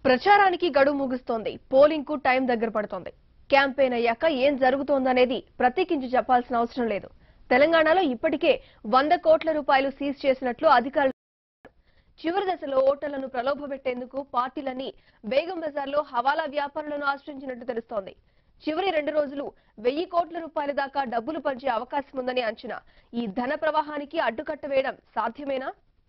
ప్రచారానికి గడువు ముగుస్తోంది పోలింగ్ కు టైం దగ్గర పడుతోంది క్యాంపెయిన్ అయ్యాక ఏం జరుగుతోందనేది ప్రత్యేకించి చెప్పాల్సిన అవసరం లేదు తెలంగాణలో ఇప్పటికే వంద కోట్ల రూపాయలు సీజ్ చేసినట్లు అధికారులు చివరి దశలో ఓటర్లను ప్రలోభపెట్టేందుకు పార్టీలన్నీ బేగం బజార్లో హవాలా వ్యాపారులను ఆశ్రయించినట్టు తెలుస్తోంది చివరి రెండు రోజులు వెయ్యి కోట్ల రూపాయల దాకా డబ్బులు పంచే అవకాశం ఉందని అంచనా ఈ ధన ప్రవాహానికి అడ్డుకట్ట వేయడం సాధ్యమేనా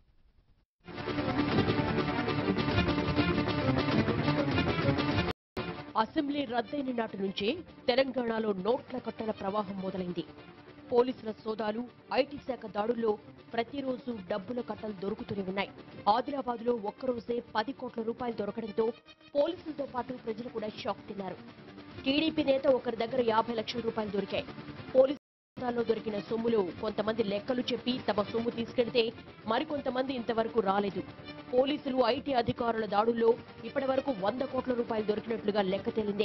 అసెంబ్లీ రద్దయిన నాటి నుంచే తెలంగాణలో నోట్ల కట్టల ప్రవాహం మొదలైంది పోలీసుల సోదాలు ఐటీ శాఖ దాడుల్లో ప్రతిరోజు డబ్బుల కట్టలు దొరుకుతూనే ఉన్నాయి ఆదిలాబాద్ లో ఒక్కరోజే పది కోట్ల రూపాయలు దొరకడంతో పోలీసులతో పాటు ప్రజలు కూడా షాక్ తిన్నారు టీడీపీ నేత ఒకరి దగ్గర యాభై లక్షల రూపాయలు దొరికాయి పోలీసు సోదాల్లో దొరికిన సొమ్ములో కొంతమంది లెక్కలు చెప్పి తమ సొమ్ము తీసుకెళ్తే మరికొంతమంది ఇంతవరకు రాలేదు పోలీసులు ఐటీ అధికారుల దాడుల్లో ఇప్పటి వరకు వంద కోట్ల రూపాయలు దొరికినట్లుగా లెక్క తేలింది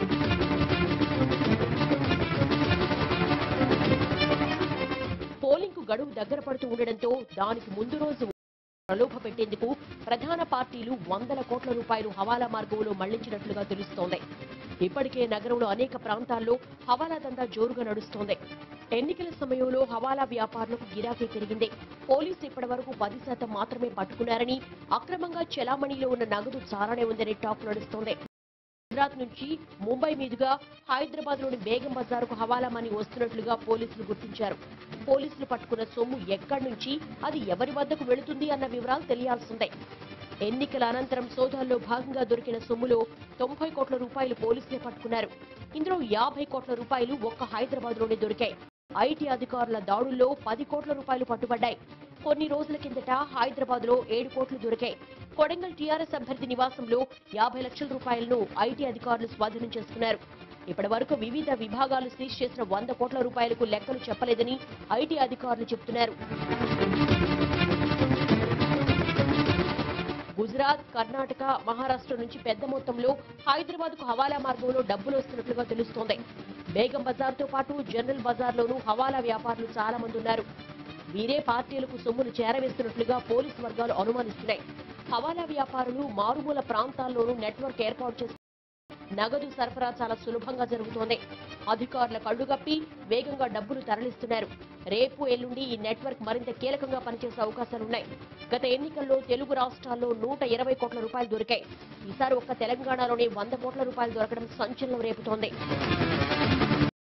పోలింగ్ కు గడువు దగ్గర పడుతూ ఉండడంతో దానికి ముందు రోజు ప్రలోభ పెట్టేందుకు ప్రధాన పార్టీలు వందల కోట్ల రూపాయలు హవాలా మార్గంలో మళ్లించినట్లుగా తెలుస్తోంది ఇప్పటికే నగరంలో అనేక ప్రాంతాల్లో హవాలా దందా జోరుగా నడుస్తోంది ఎన్నికల సమయంలో హవాలా వ్యాపారులకు గిరాకీ పెరిగింది పోలీసు ఇప్పటి వరకు పది శాతం మాత్రమే పట్టుకున్నారని అక్రమంగా చెలామణిలో ఉన్న నగదు చాలానే ఉందని టాక్ నడుస్తోంది గుజరాత్ నుంచి ముంబై మీదుగా హైదరాబాద్ లోని బేగం బజారుకు హవాలా మనీ వస్తున్నట్లుగా పోలీసులు గుర్తించారు పోలీసులు పట్టుకున్న సొమ్ము ఎక్కడి నుంచి అది ఎవరి వద్దకు వెళుతుంది అన్న వివరాలు తెలియాల్సిందే ఎన్నికల అనంతరం సోదాల్లో భాగంగా దొరికిన సొమ్ములో తొంభై కోట్ల రూపాయలు పోలీసులే పట్టుకున్నారు ఇందులో యాభై కోట్ల రూపాయలు ఒక్క హైదరాబాద్ లోనే దొరికాయి ఐటీ అధికారుల దాడుల్లో పది కోట్ల రూపాయలు పట్టుబడ్డాయి కొన్ని రోజుల కిందట హైదరాబాద్ లో ఏడు కోట్లు దొరికాయి కొడంగల్ టీఆర్ఎస్ అభ్యర్థి నివాసంలో యాభై లక్షల రూపాయలను ఐటీ అధికారులు స్వాధీనం చేసుకున్నారు ఇప్పటి వరకు వివిధ విభాగాలు సీజ్ చేసిన వంద కోట్ల రూపాయలకు లెక్కలు చెప్పలేదని ఐటీ అధికారులు చెబుతున్నారు గుజరాత్ కర్ణాటక మహారాష్ట్ర నుంచి పెద్ద మొత్తంలో హైదరాబాద్ కు హవాలా మార్గంలో డబ్బులు వస్తున్నట్లుగా తెలుస్తోంది బేగం బజార్తో పాటు జనరల్ బజార్లోనూ హవాలా వ్యాపారులు చాలా మంది ఉన్నారు వీరే పార్టీలకు సొమ్మును చేరవేస్తున్నట్లుగా పోలీసు వర్గాలు అనుమానిస్తున్నాయి హవాలా వ్యాపారులు మారుమూల ప్రాంతాల్లోనూ నెట్వర్క్ ఏర్పాటు చేసి నగదు సరఫరా చాలా సులభంగా జరుగుతోంది అధికారుల కళ్లుగప్పి వేగంగా డబ్బులు తరలిస్తున్నారు రేపు ఎల్లుండి ఈ నెట్వర్క్ మరింత కీలకంగా పనిచేసే అవకాశాలున్నాయి గత ఎన్నికల్లో తెలుగు రాష్ట్రాల్లో నూట ఇరవై కోట్ల రూపాయలు దొరికాయి ఈసారి ఒక్క తెలంగాణలోనే వంద కోట్ల రూపాయలు దొరకడం సంచలనం రేపుతోంది